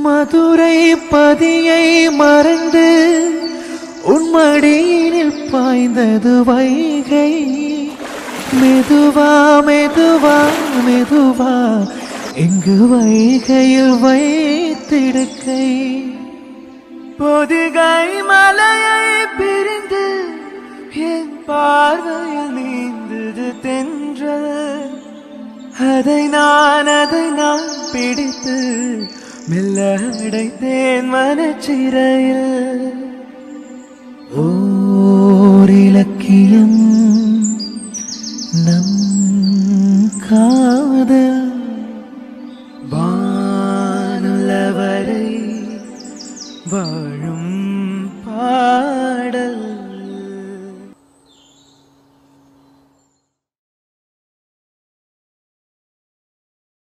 மதுரை பதியை மறந்து உன்மடியினில் பாய்ந்தது வைகை மெதுவா மெதுவா மெதுவா எங்கு வைகையில் வைத்திடுக்கை பொதிகை மலையை பிரிந்து என் பார்வையில் நீந்தது தென்றல் அதை நான் அதை நான் பிடித்து மெல்ல அடைத்தேன் மனச்சிறையில் ஓர் இலக்கியம்